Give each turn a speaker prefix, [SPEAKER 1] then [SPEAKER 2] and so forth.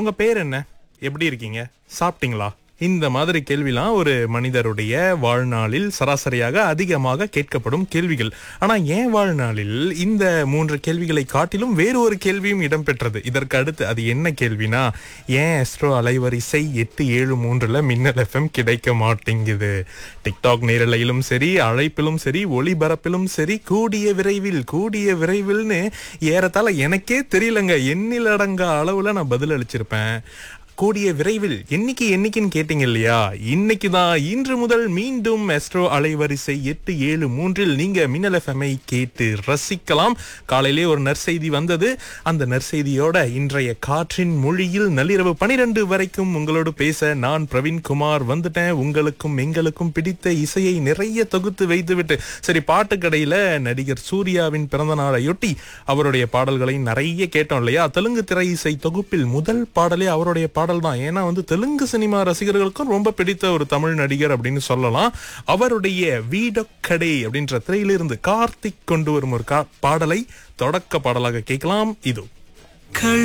[SPEAKER 1] உங்க பேர் என்ன எப்படி இருக்கீங்க சாப்பிட்டீங்களா இந்த மாதிரி கேள்விலாம் ஒரு மனிதருடைய வாழ்நாளில் சராசரியாக அதிகமாக கேட்கப்படும் கேள்விகள் ஆனா என் வாழ்நாளில் இந்த மூன்று கேள்விகளை காட்டிலும் வேறு ஒரு கேள்வியும் இடம்பெற்றது இதற்கு அடுத்து அது என்ன கேள்வினா ஏன் எஸ்ட்ரோ அலைவரிசை எட்டு ஏழு மூன்றுல மின்னல் எஃப்எம் கிடைக்க மாட்டேங்குது டிக்டாக் நேரலையிலும் சரி அழைப்பிலும் சரி ஒளிபரப்பிலும் சரி கூடிய விரைவில் கூடிய விரைவில்னு ஏறத்தாழ எனக்கே தெரியலங்க எண்ணிலடங்கா அளவுல நான் பதில் அளிச்சிருப்பேன் கூடிய விரைவில் என்னைக்கு என்னைக்குன்னு கேட்டீங்க இல்லையா இன்னைக்கு தான் இன்று முதல் மீண்டும் எஸ்ட்ரோ அலைவரிசை எட்டு ஏழு மூன்றில் நீங்க மின்னல் எஃப்எம்ஐ கேட்டு ரசிக்கலாம் காலையிலே ஒரு நற்செய்தி வந்தது அந்த நற்செய்தியோட இன்றைய காற்றின் மொழியில் நள்ளிரவு பனிரெண்டு வரைக்கும் உங்களோடு பேச நான் பிரவீன் குமார் வந்துட்டேன் உங்களுக்கும் எங்களுக்கும் பிடித்த இசையை நிறைய தொகுத்து வைத்துவிட்டு சரி பாட்டு கடையில நடிகர் சூர்யாவின் பிறந்த நாளையொட்டி அவருடைய பாடல்களை நிறைய கேட்டோம் இல்லையா தெலுங்கு திரை இசை தொகுப்பில் முதல் பாடலே அவருடைய பாடல் தான் ஏன்னா வந்து தெலுங்கு சினிமா ரசிகர்களுக்கும் ரொம்ப பிடித்த ஒரு தமிழ் நடிகர் அப்படின்னு சொல்லலாம் அவருடைய வீடக்கடை அப்படின்ற திரையிலிருந்து கார்த்திக் கொண்டு வரும் ஒரு கா- பாடலை தொடக்க பாடலாக கேட்கலாம் இது